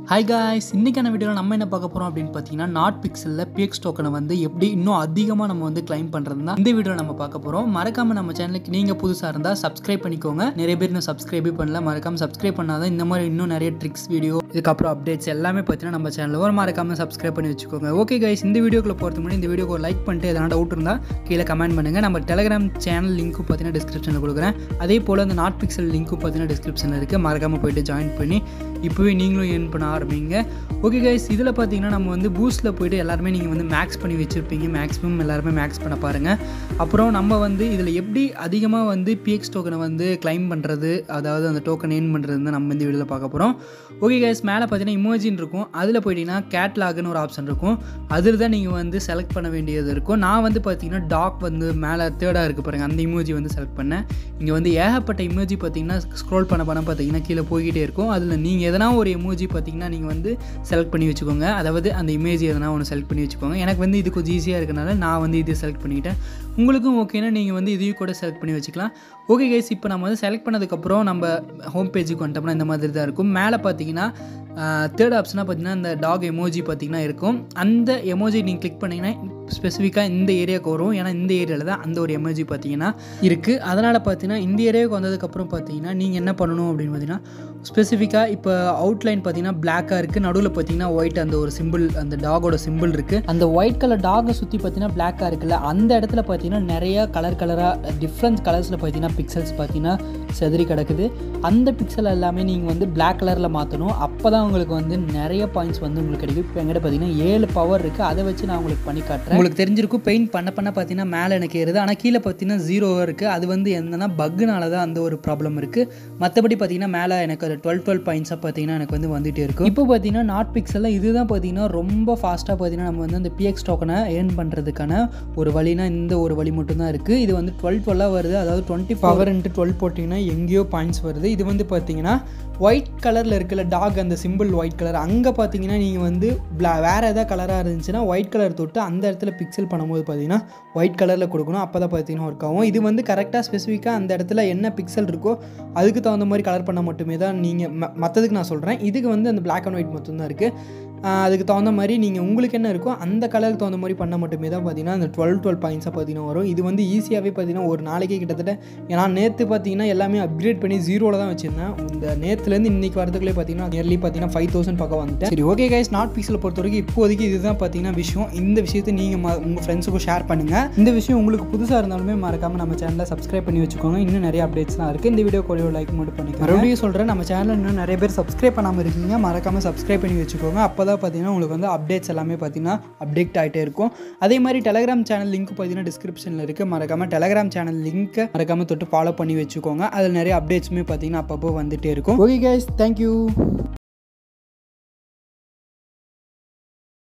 hi guys இன்றைக்கான வீடியோவில் நம்ம என்ன பார்க்க போகிறோம் அப்படின்னு பார்த்தீங்கன்னா நாட் பிக்சலில் பிஎக்ஸ் டோக்கனை வந்து எப்படி இன்னும் அதிகமாக நம்ம வந்து கிளைம் பண்ணுறது தான் இந்த வீடியோ நம்ம பார்க்க போகிறோம் மறக்காமல் நம்ம சேனலுக்கு நீங்கள் புதுசாக இருந்தால் சப்ஸ்கிரைப் பண்ணிக்கோங்க நிறைய பேர் இன்னும் சப்ஸ்கிரைபே பண்ணல மறக்காமல் சப்ஸ்கிரைப் பண்ணாதான் இந்த மாதிரி இன்னும் நிறைய ட்ரிக்ஸ் வீடியோ இதுக்கப்புறம் அப்டேட்ஸ் எல்லாமே பார்த்தீங்கன்னா நம்ம சேனலில் ஒரு மறக்காமல் சப்ஸ்கிரைப் பண்ணி வச்சுக்கோங்க ஓகே கைஸ் இந்த வீடியோக்குள்ள போகிறதுக்கு முன்னாடி இந்த வீடியோக்கு ஒரு லைக் பண்ணிட்டு எதனா டவுட் இருந்தால் கீழே கமெண்ட் பண்ணுங்கள் நம்ம டெலிகிராம் சேனல் லிங்க்கும் பார்த்தீங்கன்னா டிஸ்கிரிப்ஷனில் கொடுக்குறேன் அதே போல் அந்த நாட் பிக்சல் லிங்க்கும் பார்த்தீங்கன்னா டிஸ்கிரிப்ஷனில் இருக்குது மறக்காமல் போயிட்டு ஜாயின் பண்ணி இப்போவே நீங்களும் ஏர்ன் பண்ண ஆரம்பிங்க ஓகே கைஸ் இதில் பார்த்தீங்கன்னா நம்ம வந்து பூஸ்ட்டில் போயிட்டு எல்லாருமே நீங்கள் வந்து மேக்ஸ் பண்ணி வச்சுருப்பீங்க மேக்ஸிமம் எல்லாருமே மேக்ஸ் பண்ண பாருங்கள் அப்புறம் நம்ம வந்து இதில் எப்படி அதிகமாக வந்து பிஎக்ஸ் டோக்கனை வந்து கிளைம் பண்ணுறது அதாவது அந்த டோக்கன் ஏர்ன் பண்ணுறது தான் நம்ம இந்த வீடியோவில் பார்க்க போகிறோம் ஓகே கைஸ் மேலே பார்த்தீங்கன்னா இமோஜின் இருக்கும் அதில் போயிட்டீங்கன்னா கேட்லாக்னு ஒரு ஆப்ஷன் இருக்கும் அதில் தான் நீங்கள் வந்து செலக்ட் பண்ண வேண்டியது இருக்கும் நான் வந்து பார்த்தீங்கன்னா டாக் வந்து மேலே தேர்டாக இருக்குது பாருங்கள் அந்த இமோஜி வந்து செலக்ட் பண்ணேன் இங்கே வந்து ஏகப்பட்ட இமோஜி பார்த்தீங்கன்னா ஸ்க்ரோல் பண்ண பண்ண பார்த்தீங்கன்னா கீழே போய்கிட்டே இருக்கும் அதில் நீங்கள் எதனா ஒரு எமோஜி பார்த்தீங்கன்னா நீங்கள் வந்து செலக்ட் பண்ணி வச்சுக்கோங்க அதாவது அந்த இமேஜ் எதனா ஒன்று செலக்ட் பண்ணி வச்சுக்கோங்க எனக்கு வந்து இது கொஞ்சம் ஈஸியாக இருக்கனால நான் வந்து இது செலக்ட் பண்ணிக்கிட்டேன் உங்களுக்கும் ஓகேனா நீங்கள் வந்து இதையும் கூட செலக்ட் பண்ணி வச்சுக்கலாம் ஓகே கைஸ் இப்போ நம்ம வந்து செலக்ட் பண்ணதுக்கப்புறம் நம்ம ஹோம் பேஜுக்கு வந்துட்டோம்னா இந்த மாதிரி தான் இருக்கும் மேலே பார்த்தீங்கன்னா தேர்ட் ஆப்ஷனாக பார்த்தீங்கன்னா இந்த டாக் எமோஜி பார்த்தீங்கன்னா இருக்கும் அந்த எமோஜி நீங்கள் கிளிக் பண்ணிங்கன்னா ஸ்பெசிஃபிக்காக இந்த ஏரியாவுக்கு வரும் ஏன்னா இந்த ஏரியாவில் தான் அந்த ஒரு எமோஜி பார்த்தீங்கன்னா இருக்குது அதனால் பார்த்தீங்கன்னா இந்த ஏரியாவுக்கு வந்ததுக்கப்புறம் பார்த்தீங்கன்னா நீங்கள் என்ன பண்ணணும் அப்படின்னு பார்த்தீங்கன்னா ஸ்பெசிஃபிக்காக இப்போ அவுட்லைன் பார்த்தீங்கன்னா பிளாக்காக இருக்குது நடுவில் பார்த்தீங்கன்னா ஒயிட் அந்த ஒரு சிம்பிள் அந்த டாகோட சிம்பிள் இருக்குது அந்த ஒயிட் கலர் டாகை சுற்றி பார்த்தீங்கன்னா பிளாக்காக இருக்குல்ல அந்த இடத்துல பார்த்தீங்கன்னா நிறைய கலர் கலராக டிஃப்ரெண்ட் கலர்ஸில் பார்த்தீங்கன்னா பிக்சல்ஸ் பார்த்தீங்கன்னா செதறி கிடக்குது அந்த பிக்சல் எல்லாமே நீங்கள் வந்து பிளாக் கலரில் மாற்றணும் அப்போ தான் உங்களுக்கு வந்து நிறைய பாயிண்ட்ஸ் வந்து உங்களுக்கு கிடைக்கும் இப்போ எங்கிட்ட பார்த்தீங்கன்னா ஏழு பவர் இருக்குது அதை வச்சு நான் உங்களுக்கு பண்ணி காட்டுறேன் உங்களுக்கு தெரிஞ்சிருக்கும் பெயிண்ட் பண்ண பண்ண பார்த்தீங்கன்னா மேலே எனக்கு ஏறுது ஆனால் கீழே பார்த்தீங்கன்னா ஜீரோவாக இருக்குது அது வந்து என்னன்னா பக்குனால தான் அந்த ஒரு ப்ராப்ளம் இருக்குது மற்றபடி பார்த்தீங்கன்னா மேலே எனக்கு அது டுவெல் டுவெல் பாயிண்ட்ஸாக பார்த்தீங்கன்னா எனக்கு வந்து வந்துகிட்டே இருக்கும் இப்போ பார்த்தீங்கன்னா நாட் பிக்சலில் இதுதான் பார்த்தீங்கன்னா ரொம்ப ஃபாஸ்ட்டாக பார்த்தீங்கன்னா நம்ம வந்து அந்த பிஎக்ஸ் டோக்கனை ஏர்ன் பண்ணுறதுக்கான ஒரு வழினா இந்த ஒரு வழி மட்டும்தான் இருக்குது இது வந்து டுவெல் டுவெல்லாக வருது அதாவது டுவெண்ட்டி பவர் இன்ட்டு டுவெல் போட்டிங்கன்னா எங்கேயோ பாயிண்ட்ஸ் வருது இது வந்து பார்த்தீங்கன்னா ஒயிட் கலரில் இருக்குல்ல டாக் அந்த சிம்பிள் ஒயிட் கலர் அங்கே பார்த்தீங்கன்னா நீங்கள் வந்து பிளா வேறு எதாவது கலராக இருந்துச்சுன்னா ஒயிட் கலர் தொட்டு அந்த இடத்துல பிக்சல் பண்ணும்போது பார்த்தீங்கன்னா ஒயிட் கலரில் கொடுக்கணும் அப்போ தான் பார்த்தீங்கன்னா ஒர்க் ஆகும் இது வந்து கரெக்டாக ஸ்பெசிஃபிக்காக அந்த இடத்துல என்ன பிக்சல் இருக்கோ அதுக்கு தகுந்த மாதிரி கலர் பண்ணால் மட்டுமே தான் நீங்கள் ம மற்றதுக்கு நான் சொல்கிறேன் இதுக்கு வந்து அந்த பிளாக் அண்ட் ஒயிட் மட்டும்தான் இருக்குது அதுக்கு தகுந்த மாதிரி நீங்கள் உங்களுக்கு என்ன இருக்கோ அந்த கலருக்கு தகுந்த மாதிரி பண்ண மட்டுமே தான் பார்த்தீங்கன்னா அந்த டுவெல் டுவெல் பாயிண்ட்ஸாக பார்த்தீங்கன்னா வரும் இது வந்து ஈஸியாகவே பார்த்தீங்கன்னா ஒரு நாளைக்கே கிட்டத்தட்ட ஏன்னா நேற்று பார்த்தீங்கன்னா எல்லாமே அப்கிரேட் பண்ணி ஜீரோவில் தான் வச்சுருந்தேன் இந்த நேற்றுலேருந்து இன்றைக்கி வரதுக்குள்ளே பார்த்தீங்கன்னா நியர்லி பார்த்தீங்கன்னா ஃபைவ் தௌசண்ட் பக்கம் வந்துட்டேன் சரி ஓகே கைஸ் நாட் பிக்சலை பொறுத்த வரைக்கும் இப்போதைக்கு இதுதான் பார்த்தீங்கன்னா விஷயம் இந்த விஷயத்தை நீங்கள் ம உங்கள் ஃப்ரெண்ட்ஸுக்கும் ஷேர் பண்ணுங்கள் இந்த விஷயம் உங்களுக்கு புதுசாக இருந்தாலுமே மறக்காமல் நம்ம சேனலை சப்ஸ்கிரைப் பண்ணி வச்சுக்கோங்க இன்னும் நிறைய அப்டேட்ஸ்லாம் இருக்குது இந்த வீடியோ கூட லைக் மட்டும் பண்ணிக்கோங்க மறுபடியும் சொல்கிறேன் நம்ம சேனலில் இன்னும் நிறைய பேர் சப்ஸ்கிரைப் பண்ணாமல் இருக்கீங்க மறக்காமல் சப்ஸ்கிரைப் பண்ணி வச்சுக்கோங்க அப்போ தான் பார்த்தீங்கன்னா உங்களுக்கு வந்து அப்டேட்ஸ் எல்லாமே பார்த்தீங்கன்னா அப்டேட் ஆகிட்டே இருக்கும் அதே மாதிரி டெலகிராம் சேனல் லிங்க் பார்த்தீங்கன்னா டிஸ்கிரிப்ஷனில் இருக்குது மறக்காமல் டெலகிராம் சேனல் லிங்க்கை மறக்காமல் தொட்டு ஃபாலோ பண்ணி வச்சுக்கோங்க அதில் நிறைய அப்டேட்ஸுமே பார்த்தீங்கன்னா அப்பப்போ வந்துகிட்டே இருக்கும் ஓகே கைஸ் தேங்க்யூ